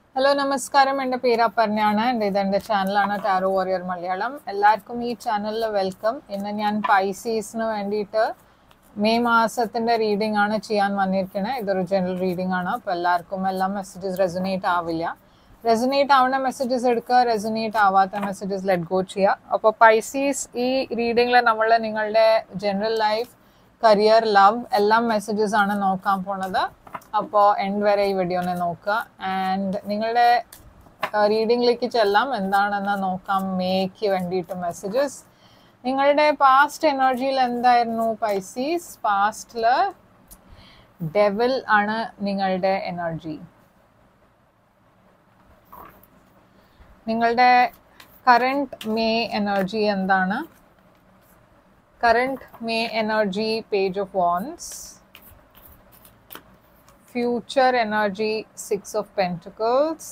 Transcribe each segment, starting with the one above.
hello നമസ്കാരം എൻ്റെ പേര് അപർണയാണ് എൻ്റെ ഇതെൻ്റെ ചാനലാണ് ടാറോ വാരിയർ മലയാളം എല്ലാവർക്കും ഈ ചാനലിൽ വെൽക്കം ഇന്ന് ഞാൻ പൈസീസിന് വേണ്ടിയിട്ട് മെയ് മാസത്തിൻ്റെ റീഡിംഗ് ആണ് ചെയ്യാൻ വന്നിരിക്കുന്നത് ഇതൊരു ജനറൽ റീഡിംഗ് ആണ് അപ്പോൾ എല്ലാവർക്കും എല്ലാം മെസ്സേജസ് റെസനേറ്റ് ആവില്ല റെസനേറ്റ് ആവുന്ന മെസ്സേജസ് എടുക്കുക റെസനേറ്റ് ആവാത്ത മെസ്സേജസ് ലെറ്റ് ഗോ ചെയ്യുക അപ്പോൾ പൈസീസ് ഈ റീഡിങ്ങിൽ നമ്മൾ നിങ്ങളുടെ ജനറൽ ലൈഫ് കരിയർ ലവ് എല്ലാം മെസ്സേജസ് ആണ് നോക്കാൻ പോണത് അപ്പോൾ എൻഡ് വരെ ഈ വീഡിയോനെ നോക്കുക ആൻഡ് നിങ്ങളുടെ റീഡിങ്ങിലേക്ക് ചെല്ലാം എന്താണെന്ന് നോക്കാം മേക്ക് വേണ്ടിയിട്ട് മെസ്സേജസ് നിങ്ങളുടെ പാസ്റ്റ് എനർജിയിൽ എന്തായിരുന്നു പൈസീസ് പാസ്റ്റിൽ ഡെവിൽ ആണ് നിങ്ങളുടെ എനർജി നിങ്ങളുടെ കറണ്ട് മേ എനർജി എന്താണ് current May energy page of wands future energy six of pentacles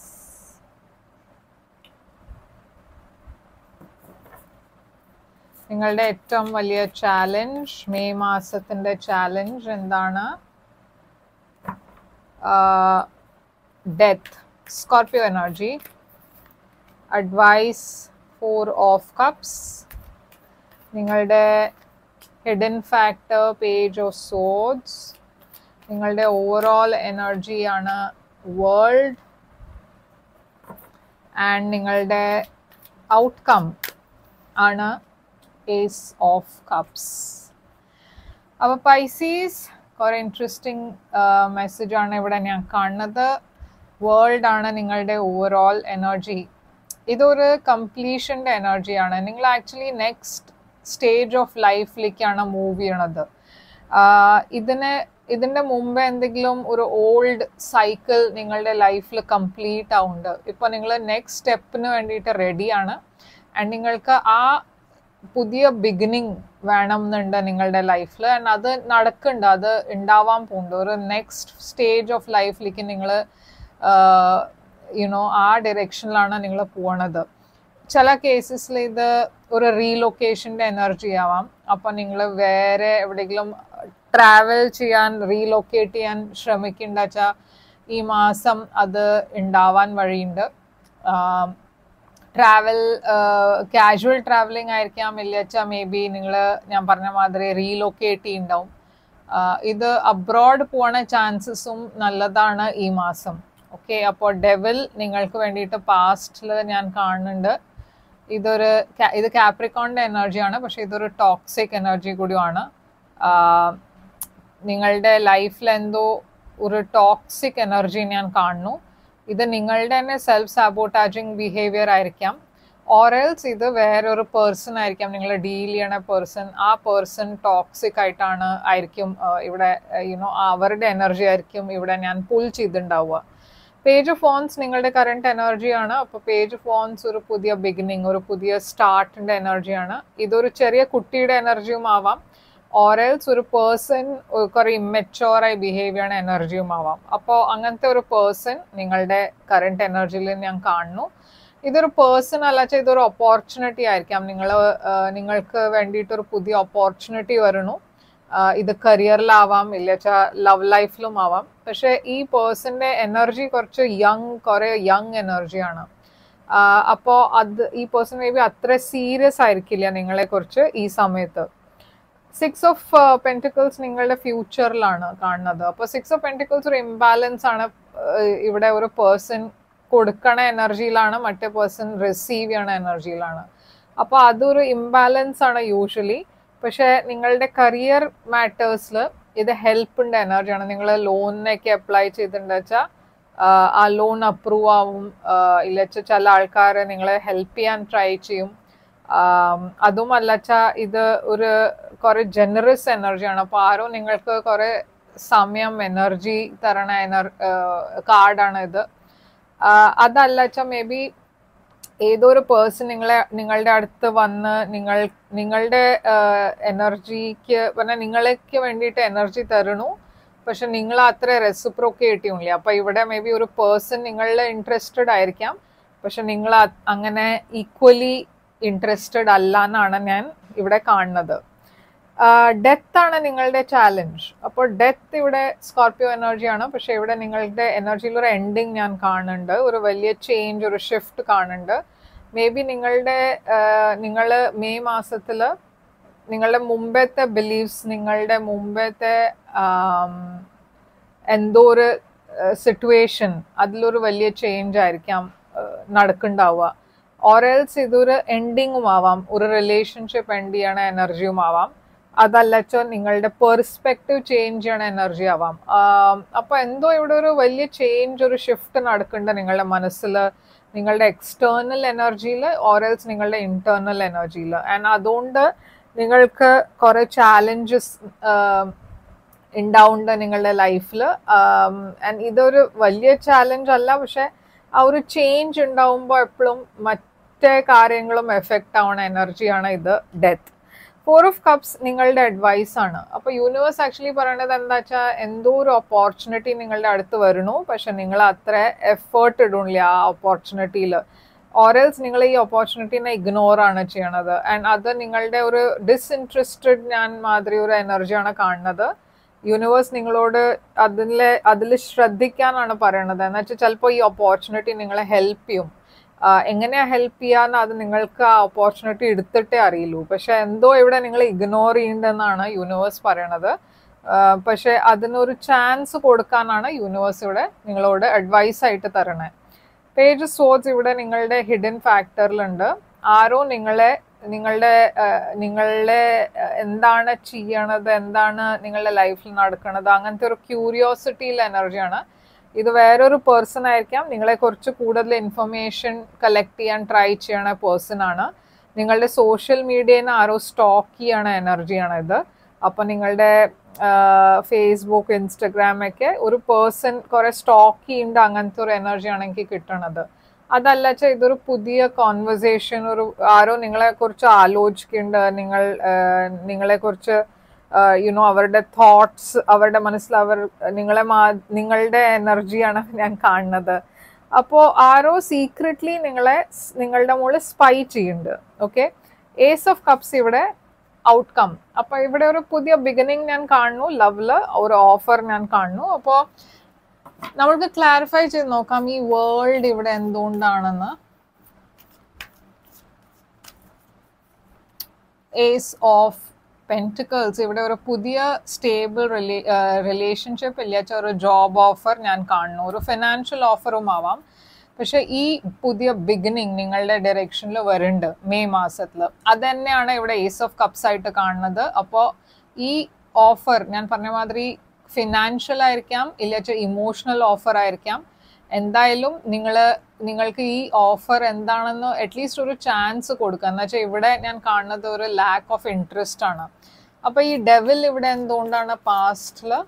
നിങ്ങളുടെ ഏറ്റവും വലിയ ചാലഞ്ച് മെയ് മാസത്തിന്റെ ചാലഞ്ച് എന്താണ് death Scorpio energy advice four of cups നിങ്ങളുടെ hidden factor page of swords നിങ്ങളുടെ ഓവറോൾ എനർജിയാണ് വേൾഡ് ആൻഡ് നിങ്ങളുടെ ഔട്ട്കം ആണ് ഏസ് ഓഫ് കപ്സ് അപ്പോൾ പൈസീസ് കുറേ ഇൻട്രസ്റ്റിംഗ് മെസ്സേജാണ് ഇവിടെ ഞാൻ കാണുന്നത് വേൾഡ് ആണ് നിങ്ങളുടെ ഓവറോൾ എനർജി ഇതൊരു കംപ്ലീഷൻ്റെ എനർജിയാണ് നിങ്ങൾ ആക്ച്വലി നെക്സ്റ്റ് സ്റ്റേജ് ഓഫ് ലൈഫിലേക്കാണ് മൂവ് ചെയ്യണത് ഇതിന് ഇതിൻ്റെ മുമ്പ് എന്തെങ്കിലും ഒരു ഓൾഡ് സൈക്കിൾ നിങ്ങളുടെ ലൈഫിൽ കംപ്ലീറ്റ് ആവുന്നുണ്ട് ഇപ്പോൾ നിങ്ങൾ നെക്സ്റ്റ് സ്റ്റെപ്പിന് വേണ്ടിയിട്ട് റെഡിയാണ് ആൻഡ് നിങ്ങൾക്ക് ആ പുതിയ ബിഗിനിങ് വേണം എന്നുണ്ട് നിങ്ങളുടെ ലൈഫിൽ ആൻഡ് അത് നടക്കുന്നുണ്ട് അത് ഉണ്ടാവാൻ പോകുന്നുണ്ട് ഒരു നെക്സ്റ്റ് സ്റ്റേജ് ഓഫ് ലൈഫിലേക്ക് നിങ്ങൾ യുനോ ആ ഡയറക്ഷനിലാണ് നിങ്ങൾ പോണത് ചില കേസസിൽ ഇത് ഒരു റീലൊക്കേഷൻ്റെ എനർജി ആവാം അപ്പം നിങ്ങൾ വേറെ എവിടെയെങ്കിലും ട്രാവൽ ചെയ്യാൻ റീലൊക്കേറ്റ് ചെയ്യാൻ ശ്രമിക്കേണ്ട വെച്ചാൽ ഈ മാസം അത് ഉണ്ടാവാൻ വഴിയുണ്ട് ട്രാവൽ കാഷ്വൽ ട്രാവലിംഗ് ആയിരിക്കാം ഇല്ലച്ചാൽ മേ ബി നിങ്ങൾ ഞാൻ പറഞ്ഞ മാതിരി റീലൊക്കേറ്റ് ചെയ്യുന്നുണ്ടാവും ഇത് അബ്രോഡ് പോണ ചാൻസസും നല്ലതാണ് ഈ മാസം ഓക്കെ അപ്പോൾ ഡെവിൽ നിങ്ങൾക്ക് വേണ്ടിയിട്ട് പാസ്റ്റിൽ ഞാൻ കാണുന്നുണ്ട് ഇതൊരു ഇത് കാപ്രിക്കോണിൻ്റെ എനർജിയാണ് പക്ഷെ ഇതൊരു ടോക്സിക് എനർജി കൂടിയാണ് നിങ്ങളുടെ ലൈഫിൽ എന്തോ ഒരു ടോക്സിക് എനർജി ഞാൻ കാണുന്നു ഇത് നിങ്ങളുടെ തന്നെ സെൽഫ് സാബോട്ടാജിങ് ബിഹേവിയർ ആയിരിക്കാം ഓറൽസ് ഇത് വേറൊരു പേഴ്സൺ ആയിരിക്കാം നിങ്ങൾ ഡീൽ ചെയ്യണ പേഴ്സൺ ആ പേഴ്സൺ ടോക്സിക് ആയിട്ടാണ് ആയിരിക്കും ഇവിടെ യുനോ അവരുടെ എനർജി ആയിരിക്കും ഇവിടെ ഞാൻ പുൾ ചെയ്തിട്ടുണ്ടാവുക പേജ് ഓഫ് ഫോൺസ് നിങ്ങളുടെ കറണ്ട് എനർജിയാണ് അപ്പോൾ പേജ് ഓഫ് ഫോൺസ് ഒരു പുതിയ ബിഗിനിങ് ഒരു പുതിയ സ്റ്റാർട്ടിൻ്റെ എനർജിയാണ് ഇതൊരു ചെറിയ കുട്ടിയുടെ എനർജിയും ആവാം ഓറൽസ് ഒരു പേഴ്സൺ കുറേ ഇമ്മച്ചുവറായി ബിഹേവ് ചെയ്യണ എനർജിയും ആവാം അപ്പോൾ അങ്ങനത്തെ ഒരു പേഴ്സൺ നിങ്ങളുടെ കറണ്ട് എനർജിയിൽ ഞാൻ കാണുന്നു ഇതൊരു പേഴ്സൺ അല്ലാച്ച ഇതൊരു ഓപ്പർച്യൂണിറ്റി ആയിരിക്കാം നിങ്ങൾ നിങ്ങൾക്ക് വേണ്ടിയിട്ടൊരു പുതിയ ഓപ്പർച്യൂണിറ്റി വരണു ഇത് കരിയറിലാവാം ഇല്ലച്ച ലവ് ലൈഫിലും ആവാം പക്ഷെ ഈ പേഴ്സന്റെ എനർജി കുറച്ച് യങ് കുറെ യങ് എനർജിയാണ് അപ്പോൾ അത് ഈ പേഴ്സൺ മേ ബി അത്ര സീരിയസ് ആയിരിക്കില്ല നിങ്ങളെ കുറിച്ച് ഈ സമയത്ത് സിക്സ് ഓഫ് പെൻറ്റിക്കിൾസ് നിങ്ങളുടെ ഫ്യൂച്ചറിലാണ് കാണുന്നത് അപ്പോൾ സിക്സ് ഓഫ് പെൻറ്റിക്കിൾസ് ഒരു ഇംബാലൻസ് ആണ് ഇവിടെ ഒരു പേഴ്സൺ കൊടുക്കണ എനർജിയിലാണ് മറ്റേ പേഴ്സൺ റിസീവ് ചെയ്യണ എനർജിയിലാണ് അപ്പോൾ അതൊരു ഇംബാലൻസ് ആണ് യൂഷ്വലി പക്ഷേ നിങ്ങളുടെ കരിയർ മാറ്റേഴ്സിൽ ഇത് ഹെൽപ്പിൻ്റെ എനർജിയാണ് നിങ്ങൾ ലോണിനൊക്കെ അപ്ലൈ ചെയ്തിട്ടുണ്ട് വെച്ചാൽ ആ ലോൺ അപ്രൂവ് ആവും ഇല്ലച്ച ചില ആൾക്കാർ നിങ്ങളെ ഹെൽപ്പ് ചെയ്യാൻ ട്രൈ ചെയ്യും അതും അല്ലച്ച ഇത് ഒരു കുറെ ജനറസ് എനർജിയാണ് അപ്പോൾ ആരോ നിങ്ങൾക്ക് കുറെ സമയം എനർജി തരണ എനർ കാർഡാണ് ഇത് അതല്ലച്ച മേ ബി ഏതോ ഒരു പേഴ്സൺ നിങ്ങളെ നിങ്ങളുടെ അടുത്ത് വന്ന് നിങ്ങൾ നിങ്ങളുടെ എനർജിക്ക് പറഞ്ഞാൽ നിങ്ങൾക്ക് വേണ്ടിയിട്ട് എനർജി തരണു പക്ഷെ നിങ്ങൾ അത്ര റെസിപ്രോക്കേറ്റ് ചെയ്യില്ല അപ്പൊ ഇവിടെ മേ ബി ഒരു പേഴ്സൺ നിങ്ങളിൽ ഇൻട്രസ്റ്റഡ് ആയിരിക്കാം പക്ഷെ നിങ്ങൾ അങ്ങനെ ഈക്വലി ഇൻട്രസ്റ്റഡ് അല്ല എന്നാണ് ഞാൻ ഇവിടെ കാണുന്നത് ഡെത്ത് ആണ് നിങ്ങളുടെ ചാലഞ്ച് അപ്പോൾ ഡെത്ത് ഇവിടെ സ്കോർപ്പിയോ എനർജിയാണ് പക്ഷെ ഇവിടെ നിങ്ങളുടെ എനർജിയിൽ ഒരു എൻഡിങ് ഞാൻ കാണുന്നുണ്ട് ഒരു വലിയ ചേഞ്ച് ഒരു ഷിഫ്റ്റ് കാണുന്നുണ്ട് മേ ബി നിങ്ങളുടെ നിങ്ങൾ മെയ് മാസത്തിൽ നിങ്ങളുടെ മുമ്പത്തെ ബിലീഫ്സ് നിങ്ങളുടെ മുമ്പത്തെ ആം, എന്തോ ഒരു സിറ്റുവേഷൻ അതിലൊരു വലിയ ചേഞ്ച് ആയിരിക്കാം ഏഹ്, നടക്കുന്നുണ്ടാവുക ഓറൽസ് ഇതൊരു എൻഡിങ്ങും ആവാം ഒരു റിലേഷൻഷിപ്പ് എൻഡ് ചെയ്യണ എനർജിയും ആവാം അതല്ലച്ചോ നിങ്ങളുടെ പെർസ്പെക്റ്റീവ് ചേഞ്ച് ചെയ്യണ എനർജി ആവാം ആം, അപ്പൊ എന്തോ ഇവിടെ ഒരു വലിയ ചേഞ്ച് ഒരു ഷിഫ്റ്റ് നടക്കുന്നുണ്ട് നിങ്ങളുടെ മനസ്സിൽ നിങ്ങളുടെ എക്സ്റ്റേർണൽ എനർജിയിൽ ഓറൽസ് നിങ്ങളുടെ ഇന്റേർണൽ എനർജിയിൽ ആൻഡ് അതുകൊണ്ട് നിങ്ങൾക്ക് കുറെ ചാലഞ്ചസ് ഉണ്ടാവുന്നുണ്ട് നിങ്ങളുടെ ലൈഫിൽ ആൻഡ് ഇതൊരു വലിയ ചാലഞ്ച് അല്ല പക്ഷെ ആ ഒരു ചേഞ്ച് ഉണ്ടാവുമ്പോൾ എപ്പോഴും മറ്റേ കാര്യങ്ങളും എഫക്റ്റ് ആവണ എനർജിയാണ് ഇത് ഡെത്ത് ഫോർ ഓഫ് കപ്സ് നിങ്ങളുടെ അഡ്വൈസ് ആണ് അപ്പൊ യൂണിവേഴ്സ് ആക്ച്വലി പറയണത് എന്താ വെച്ചാൽ എന്തോ ഒരു ഓപ്പർച്യൂണിറ്റി നിങ്ങളുടെ അടുത്ത് വരണു പക്ഷെ നിങ്ങൾ അത്ര എഫേർട്ട് ഇടുന്നില്ല ആ ഓപ്പർച്യൂണിറ്റിയിൽ ഓറൽസ് നിങ്ങൾ ഈ ഓപ്പർച്യൂണിറ്റിനെ ഇഗ്നോർ ആണ് ചെയ്യണത് ആൻഡ് അത് നിങ്ങളുടെ ഒരു ഡിസ്ഇൻട്രസ്റ്റഡ് ഞാൻ മാതിരി ഒരു എനർജിയാണ് കാണുന്നത് യൂണിവേഴ്സ് നിങ്ങളോട് അതിലെ അതിൽ ശ്രദ്ധിക്കാനാണ് പറയണത് എന്ന് വെച്ചാൽ ചിലപ്പോൾ ഈ ഓപ്പർച്യൂണിറ്റി നിങ്ങളെ ഹെൽപ്പ് ചെയ്യും ആ, എങ്ങനെയാ ഹെൽപ്പ് ചെയ്യാന്ന് അത് നിങ്ങൾക്ക് ആ ഓപ്പർച്യൂണിറ്റി എടുത്തിട്ടേ അറിയുള്ളൂ പക്ഷെ എന്തോ ഇവിടെ നിങ്ങൾ ഇഗ്നോർ ചെയ്യണ്ടെന്നാണ് യൂണിവേഴ്സ് പറയണത് ആ, പക്ഷെ അതിനൊരു ചാൻസ് കൊടുക്കാനാണ് യൂണിവേഴ്സ് ഇവിടെ നിങ്ങളോട് അഡ്വൈസ് ആയിട്ട് തരണേ പേജ് സോഴ്സ് ഇവിടെ നിങ്ങളുടെ ഹിഡൻ ഫാക്ടറിലുണ്ട് ആരോ നിങ്ങളെ നിങ്ങളുടെ ആ, നിങ്ങളുടെ ആ, എന്താണ് ചെയ്യണത് എന്താണ് നിങ്ങളുടെ ലൈഫിൽ നടക്കുന്നത് അങ്ങനത്തെ ഒരു ക്യൂരിയോസിറ്റിയിൽ എനർജിയാണ് ഇത് വേറൊരു പേഴ്സൺ ആയിരിക്കാം നിങ്ങളെ കുറിച്ച് കൂടുതൽ ഇൻഫർമേഷൻ കളക്ട് ചെയ്യാൻ ട്രൈ ചെയ്യണ പേഴ്സൺ ആണ് നിങ്ങളുടെ സോഷ്യൽ മീഡിയയിൽ ആരോ സ്റ്റോക്ക് ചെയ്യണ എനർജിയാണ് ഇത് അപ്പൊ നിങ്ങളുടെ ഫേസ്ബുക്ക് ഇൻസ്റ്റഗ്രാം ഒക്കെ ഒരു പേഴ്സൺ കുറെ സ്റ്റോക്ക് ചെയ്യേണ്ട അങ്ങനത്തെ ഒരു എനർജിയാണ് എനിക്ക് കിട്ടണത് അതല്ല വെച്ചാൽ ഇതൊരു പുതിയ കോൺവെർസേഷൻ ഒരു ആരോ നിങ്ങളെ കുറിച്ച് ആലോചിക്കുന്നുണ്ട് നിങ്ങൾ നിങ്ങളെ കുറിച്ച് യുനോ അവരുടെ തോട്ട്സ് അവരുടെ മനസ്സിൽ അവർ നിങ്ങളെ മാ- നിങ്ങളുടെ എനർജിയാണ് ഞാൻ കാണുന്നത് അപ്പോൾ ആരോ സീക്രട്ട്ലി നിങ്ങളെ സ് നിങ്ങളുടെ മുകളിൽ സ്പൈ ചെയ്യുന്നുണ്ട് ഓക്കെ ഏസ് ഓഫ് കപ്സ് ഇവിടെ ഔട്ട്കം അപ്പൊ ഇവിടെ ഒരു പുതിയ ബിഗിനിങ് ഞാൻ കാണുന്നു ലവില് ഒരു ഓഫർ ഞാൻ കാണുന്നു അപ്പോൾ നമ്മൾക്ക് ക്ലാരിഫൈ ചെയ്ത് നോക്കാം ഈ വേൾഡ് ഇവിടെ എന്തുകൊണ്ടാണെന്ന് ഏസ് ഓഫ് പെൻറ്റിക്കിൾസ് ഇവിടെ ഒരു പുതിയ സ്റ്റേബിൾ റിലേഷൻഷിപ്പ് ഇല്ലാച്ച ഒരു ജോബ് ഓഫർ ഞാൻ കാണുന്നു ഒരു ഫിനാൻഷ്യൽ ഓഫറും ആവാം പക്ഷെ ഈ പുതിയ ബിഗിനിങ് നിങ്ങളുടെ ഡയറക്ഷനിൽ വരുന്നുണ്ട് മെയ് മാസത്തിൽ അത് തന്നെയാണ് ഇവിടെ ഏസ് ഓഫ് കപ്സ് ആയിട്ട് കാണുന്നത് അപ്പോൾ ഈ ഓഫർ ഞാൻ പറഞ്ഞ മാതിരി ഫിനാൻഷ്യൽ ആയിരിക്കാം ഇല്ലാച്ച ഇമോഷണൽ ഓഫർ ആയിരിക്കാം എന്തായാലും നിങ്ങൾ നിങ്ങൾക്ക് ഈ ഓഫർ എന്താണെന്ന് അറ്റ്ലീസ്റ്റ് ഒരു ചാൻസ് കൊടുക്കുക എന്ന് വെച്ചാൽ ഇവിടെ ഞാൻ കാണുന്നത് ഒരു ലാക്ക് ഓഫ് ഇൻട്രസ്റ്റ് ആണ് അപ്പൊ ഈ ഡെവിൽ ഇവിടെ എന്തുകൊണ്ടാണ് പാസ്റ്റില്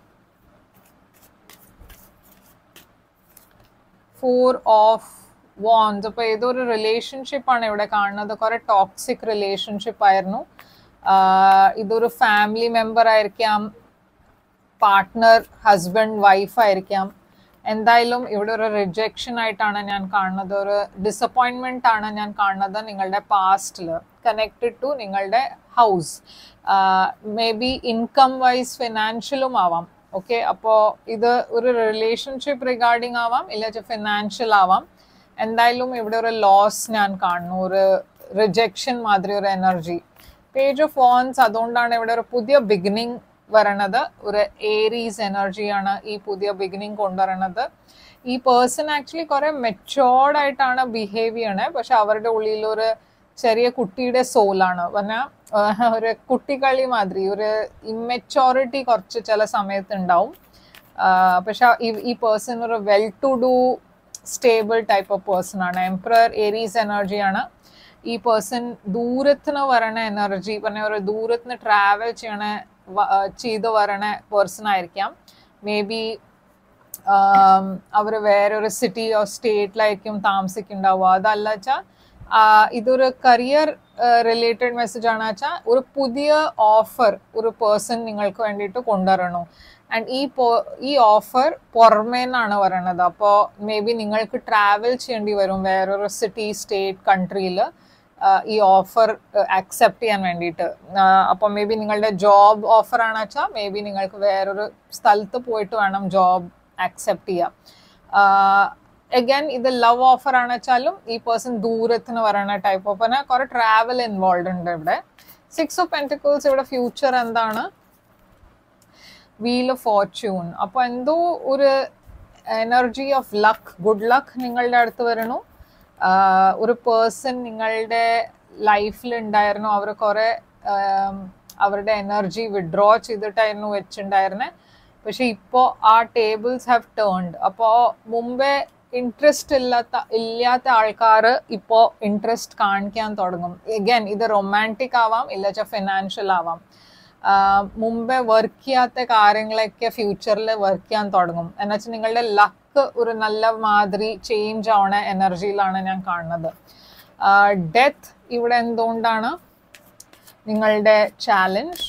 ഫോർ ഓഫ് വോൺസ് അപ്പൊ ഏതൊരു റിലേഷൻഷിപ്പ് ആണ് ഇവിടെ കാണുന്നത് കുറെ ടോക്സിക് റിലേഷൻഷിപ്പ് ആയിരുന്നു ആഹ് ഇതൊരു ഫാമിലി മെമ്പർ ആയിരിക്കാം പാർട്ട്ണർ ഹസ്ബൻഡ് വൈഫ് ആയിരിക്കാം എന്തായാലും ഇവിടെ ഒരു റിജക്ഷൻ ആയിട്ടാണ് ഞാൻ കാണുന്നത് ഒരു ഡിസപ്പോയിൻമെന്റ് ആണ് ഞാൻ കാണുന്നത് നിങ്ങളുടെ പാസ്റ്റിൽ കണക്റ്റഡ് ടു നിങ്ങളുടെ house may be income wise ഫിനാൻഷ്യലും ആവാം ഓക്കെ അപ്പോൾ ഇത് ഒരു റിലേഷൻഷിപ്പ് റിഗാർഡിംഗ് ആവാം ഇല്ല ഫിനാൻഷ്യൽ ആവാം എന്തായാലും ഇവിടെ ഒരു ലോസ് ഞാൻ കാണുന്നു ഒരു റിജക്ഷൻ മാതിരി ഒരു എനർജി പേജ് ഓഫ് വോൺസ് അതുകൊണ്ടാണ് ഇവിടെ ഒരു പുതിയ ബിഗിനിങ് വരണത് ഒരു ഏരീസ് എനർജിയാണ് ഈ പുതിയ ബിഗിനിങ് കൊണ്ടുവരണത് ഈ പേഴ്സൺ ആക്ച്വലി കുറെ മെച്ചോർഡ് ആയിട്ടാണ് ബിഹേവ് ചെയ്യണേ പക്ഷെ അവരുടെ ഉള്ളിൽ ഒരു ചെറിയ കുട്ടിയുടെ സോളാണ് പറഞ്ഞാൽ ഒരു കുട്ടിക്കളി മാതിരി ഒരു ഇമ്മെച്ചോറിറ്റി കുറച്ച് ചില സമയത്ത് ഉണ്ടാവും പക്ഷെ ഈ പേഴ്സൺ ഒരു well to do stable type of person ആണ് എംപ്രർ ഏരീസ് എനർജിയാണ് ഈ പേഴ്സൺ ദൂരത്തിന് വരണ എനർജി പറഞ്ഞ ഒരു ദൂരത്തിന് ട്രാവൽ ചെയ്യണ ചെയ്ത് വരണ പേഴ്സൺ ആയിരിക്കാം മേ ബി അവർ വേറൊരു സിറ്റി ഓർ സ്റ്റേറ്റിലായിരിക്കും താമസിക്കുന്നുണ്ടാവുക അതല്ല വെച്ചാൽ ഇതൊരു കരിയർ റിലേറ്റഡ് മെസ്സേജ് ആണ് വെച്ചാൽ ഒരു പുതിയ ഓഫർ ഒരു പേഴ്സൺ നിങ്ങൾക്ക് വേണ്ടിയിട്ട് കൊണ്ടുവരണു ആൻഡ് ഈ ഈ ഓഫർ പുറമേന്നാണ് പറയണത് അപ്പോൾ മേ ബി നിങ്ങൾക്ക് ട്രാവൽ ചെയ്യേണ്ടി വരും വേറൊരു സിറ്റി സ്റ്റേറ്റ് കൺട്രിയിൽ ഈ ഓഫർ അക്സെപ്റ്റ് ചെയ്യാൻ വേണ്ടിയിട്ട് അപ്പം മേ ബി നിങ്ങളുടെ ജോബ് ഓഫർ ആണെന്ന് വെച്ചാൽ മേ ബി നിങ്ങൾക്ക് വേറൊരു സ്ഥലത്ത് പോയിട്ട് വേണം ജോബ് അക്സെപ്റ്റ് ചെയ്യാം അഗൈൻ ഇത് ലവ് ഓഫർ ആണ് വെച്ചാലും ഈ പേഴ്സൺ ദൂരത്തിന് പറയുന്ന ടൈപ്പ് ഓഫ് പിന്നെ കുറെ ട്രാവൽ ഇൻവോൾവ് ഉണ്ട് ഇവിടെ സിക്സ് ഓഫ് പെൻറ്റിക്കിൾസ് ഇവിടെ ഫ്യൂച്ചർ എന്താണ് വീൽ ഓഫ് ഫോർച്യൂൺ അപ്പോൾ എന്തോ ഒരു energy of luck good luck നിങ്ങളുടെ അടുത്ത് വരണു ആഹ് ഒരു പേഴ്സൺ നിങ്ങളുടെ ലൈഫിൽ ഉണ്ടായിരുന്നു അവർ കുറെ ആം, അവരുടെ എനർജി വിഡ്രോ ചെയ്തിട്ടായിരുന്നു വെച്ചിട്ടുണ്ടായിരുന്നത് പക്ഷെ ഇപ്പോൾ ആ ടേബിൾസ് ഹാവ് ടേൺഡ് അപ്പോൾ മുമ്പേ ഇൻട്രസ്റ്റ് ഇല്ലാത്ത ഇല്ലാത്ത ആൾക്കാർ ഇപ്പോൾ ഇൻട്രസ്റ്റ് കാണിക്കാൻ തുടങ്ങും എഗൈൻ ഇത് റൊമാൻറ്റിക് ആവാം ഇല്ല ഫിനാൻഷ്യൽ ആവാം ആഹ് മുമ്പേ വർക്ക് ചെയ്യാത്ത കാര്യങ്ങളൊക്കെ ഫ്യൂച്ചറിൽ വർക്ക് ചെയ്യാൻ തുടങ്ങും എന്നുവെച്ചാൽ നിങ്ങളുടെ ലക്ക് ഒരു നല്ല മാതിരി ചേഞ്ച് ആവണ എനർജിയിലാണ് ഞാൻ കാണുന്നത് ഡെത്ത് ഇവിടെ എന്തുകൊണ്ടാണ് നിങ്ങളുടെ ചാലഞ്ച്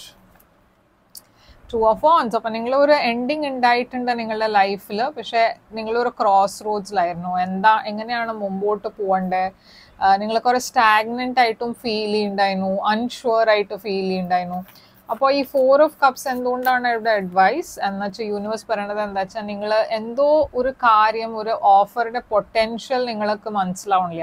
ടു ഓഫ് ഓൺസ് അപ്പം നിങ്ങൾ ഒരു എൻഡിങ് ഉണ്ടായിട്ടുണ്ട് നിങ്ങളുടെ ലൈഫിൽ പക്ഷെ നിങ്ങളൊരു ക്രോസ് റോഡ്സിലായിരുന്നു എന്താ എങ്ങനെയാണ് മുമ്പോട്ട് പോകണ്ടേ നിങ്ങൾ കുറെ സ്റ്റാഗ്നന്റ് ആയിട്ടും ഫീൽ ചെയ്യുന്നുണ്ടായിരുന്നു അൺഷുവർ ആയിട്ട് ഫീൽ ചെയ്യുന്നുണ്ടായിരുന്നു അപ്പോൾ ഈ ഫോർ ഓഫ് കപ്സ് എന്തുകൊണ്ടാണ് ഇവിടെ അഡ്വൈസ് എന്ന് വെച്ചാൽ യൂണിവേഴ്സ് പറയണത് എന്താ വെച്ചാൽ നിങ്ങൾ എന്തോ ഒരു കാര്യം ഒരു ഓഫറുടെ പൊട്ടൻഷ്യൽ നിങ്ങൾക്ക് മനസ്സിലാവണില്ല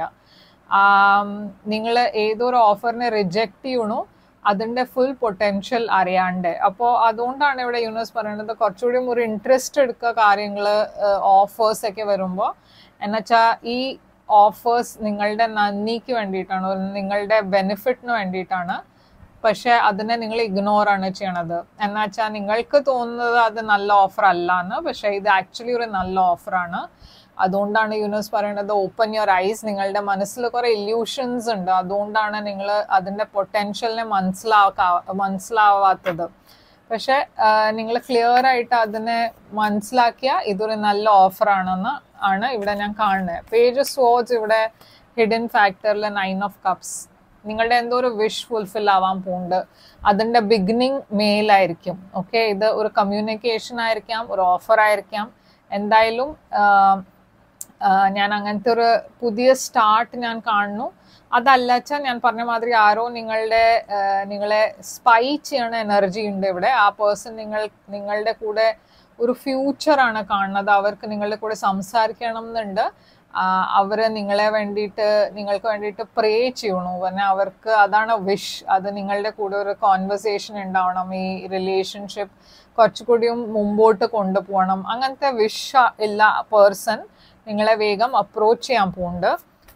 നിങ്ങൾ ഏതൊരു ഓഫറിനെ റിജക്റ്റ് ചെയ്യണോ അതിന്റെ ഫുൾ പൊട്ടൻഷ്യൽ അറിയാണ്ട് അപ്പോൾ അതുകൊണ്ടാണ് ഇവിടെ യൂണിവേഴ്സ് പറയുന്നത് കുറച്ചുകൂടി ഒരു ഇൻട്രസ്റ്റ് എടുക്കുക കാര്യങ്ങൾ ഓഫേഴ്സ് ഒക്കെ വരുമ്പോൾ എന്നുവെച്ചാൽ ഈ ഓഫേഴ്സ് നിങ്ങളുടെ നന്ദിക്ക് വേണ്ടിയിട്ടാണ് ഒരു നിങ്ങളുടെ ബെനിഫിറ്റിന് വേണ്ടിയിട്ടാണ് പക്ഷെ അതിനെ നിങ്ങൾ ഇഗ്നോർ ആണ് ചെയ്യണത് എന്നുവെച്ചാൽ നിങ്ങൾക്ക് തോന്നുന്നത് അത് നല്ല ഓഫർ അല്ല എന്ന് പക്ഷെ ഇത് ആക്ച്വലി ഒരു നല്ല ഓഫറാണ് അതുകൊണ്ടാണ് യൂണിവേഴ്സ് പറയുന്നത് ഓപ്പൺ യുവർ ഐസ് നിങ്ങളുടെ മനസ്സിൽ കുറെ ഇല്യൂഷൻസ് ഉണ്ട് അതുകൊണ്ടാണ് നിങ്ങൾ അതിന്റെ പൊട്ടൻഷ്യലിനെ മനസ്സിലാക്കാ മനസ്സിലാവാത്തത് പക്ഷെ നിങ്ങൾ ക്ലിയർ ആയിട്ട് അതിനെ മനസ്സിലാക്കിയ ഇതൊരു നല്ല ഓഫർ ആണെന്ന് ആണ് ഇവിടെ ഞാൻ കാണുന്നത് പേജ് സ്വാഡ്സ് ഇവിടെ ഹിഡൻ ഫാക്ടറിലെ നയൻ ഓഫ് കപ്സ് നിങ്ങളുടെ എന്തോ ഒരു വിഷ് ഫുൾഫിൽ ആവാൻ പോകുന്നുണ്ട് അതിന്റെ ബിഗിനിങ് മെയിലായിരിക്കും ഓക്കെ ഇത് ഒരു കമ്മ്യൂണിക്കേഷൻ ആയിരിക്കാം ഒരു ഓഫർ ആയിരിക്കാം എന്തായാലും ആഹ് ആഹ് ഞാൻ അങ്ങനത്തെ ഒരു പുതിയ സ്റ്റാർട്ട് ഞാൻ കാണുന്നു അതല്ല വെച്ചാൽ ഞാൻ പറഞ്ഞ മാതിരി ആരോ നിങ്ങളുടെ ആഹ് നിങ്ങളെ സ്പൈ ചെയ്യണ എനർജി ഉണ്ട് ഇവിടെ ആ പേഴ്സൺ നിങ്ങൾ നിങ്ങളുടെ കൂടെ ഒരു ഫ്യൂച്ചർ ആണ് കാണുന്നത് അവർക്ക് നിങ്ങളുടെ കൂടെ സംസാരിക്കണം എന്നുണ്ട് ആഹ് അവര് നിങ്ങളെ വേണ്ടിയിട്ട് നിങ്ങൾക്ക് വേണ്ടിയിട്ട് പ്രേ ചെയ്യണു പിന്നെ അവർക്ക് അതാണ് വിഷ് അത് നിങ്ങളുടെ കൂടെ ഒരു കോൺവെർസേഷൻ ഉണ്ടാവണം ഈ റിലേഷൻഷിപ്പ് കുറച്ചുകൂടിയും മുമ്പോട്ട് കൊണ്ടുപോകണം അങ്ങനത്തെ വിഷ് ഇല്ല പേഴ്സൺ നിങ്ങളെ വേഗം അപ്രോച്ച് ചെയ്യാൻ പോകുന്നുണ്ട്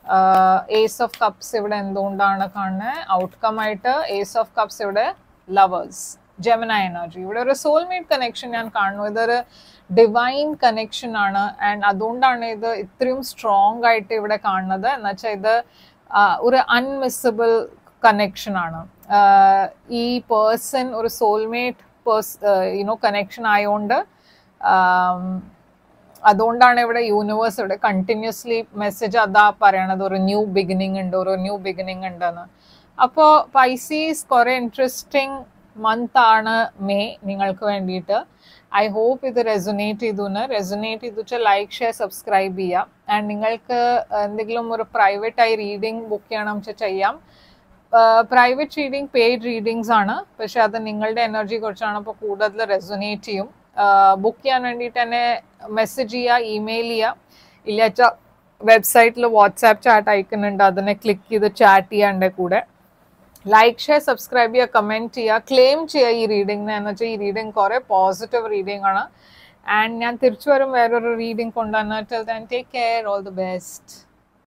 ഏസ് ഓഫ് കപ്സ് ഇവിടെ എന്തുകൊണ്ടാണ് കാണുന്നത് ഔട്ട്കം ആയിട്ട് ഏസ് ഓഫ് കപ്സ് ഇവിടെ ലവേഴ്സ് ജെമിന എനർജി ഇവിടെ ഒരു സോൾമേറ്റ് കണക്ഷൻ ഞാൻ കാണുന്നു ഇതൊരു ഡിവൈൻ കണക്ഷൻ ആണ് ആൻഡ് അതുകൊണ്ടാണ് ഇത് ഇത്രയും സ്ട്രോങ് ആയിട്ട് ഇവിടെ കാണുന്നത് എന്നുവെച്ചാൽ ഇത് ആ, ഒരു അൺമിസ്സബിൾ കണക്ഷൻ ആണ് ആ, ഈ പേഴ്സൺ ഒരു സോൾമേറ്റ് പേഴ്സ് യുനോ കണക്ഷൻ ആയതുകൊണ്ട് ആം, അതുകൊണ്ടാണ് ഇവിടെ യൂണിവേഴ്സ് ഇവിടെ കണ്ടിന്യൂസ്ലി മെസ്സേജ് അതാ പറയണത് ഒരു ന്യൂ ബിഗിനിങ് ഉണ്ട് ഒരു ന്യൂ ബിഗിനിങ് ഉണ്ടെന്ന് അപ്പോൾ പൈസീസ് കുറെ ഇൻട്രസ്റ്റിംഗ് മന്ത് ആണ് മെയ് നിങ്ങൾക്ക് വേണ്ടിയിട്ട് ഐ ഹോപ്പ് ഇത് റെസൊനേറ്റ് ചെയ്തു റെസൊനേറ്റ് ചെയ്തു വെച്ചാൽ ലൈക്ക് ഷെയർ സബ്സ്ക്രൈബ് ചെയ്യാം ആൻഡ് നിങ്ങൾക്ക് എന്തെങ്കിലും ഒരു പ്രൈവറ്റ് ആയി റീഡിംഗ് ബുക്ക് ചെയ്യണം വെച്ചാൽ ചെയ്യാം പ്രൈവറ്റ് റീഡിംഗ് പെയ്ഡ് റീഡിങ്സ് ആണ് പക്ഷെ അത് നിങ്ങളുടെ എനർജി കുറിച്ചാണ് അപ്പോൾ കൂടുതൽ റെസൊനേറ്റ് ചെയ്യും ബുക്ക് ചെയ്യാൻ വേണ്ടിയിട്ട് തന്നെ മെസ്സേജ് ചെയ്യുക ഇമെയിൽ ചെയ്യുക ഇല്ലാച്ച വെബ്സൈറ്റിൽ വാട്സാപ്പ് ചാറ്റ് അയക്കുന്നുണ്ട് അതിനെ ക്ലിക്ക് ചെയ്ത് ചാറ്റ് ചെയ്യാൻ്റെ കൂടെ ലൈക്ക് ഷെയർ സബ്സ്ക്രൈബ് ചെയ്യുക കമൻറ്റ് ചെയ്യുക ക്ലെയിം ചെയ്യുക ഈ റീഡിങ്ങിന് എന്ന് വെച്ചാൽ ഈ റീഡിങ് കുറേ പോസിറ്റീവ് റീഡിംഗ് ആണ് ആൻഡ് ഞാൻ തിരിച്ചു വരും വേറൊരു റീഡിംഗ് കൊണ്ടുവന്നിട്ട് take care all the best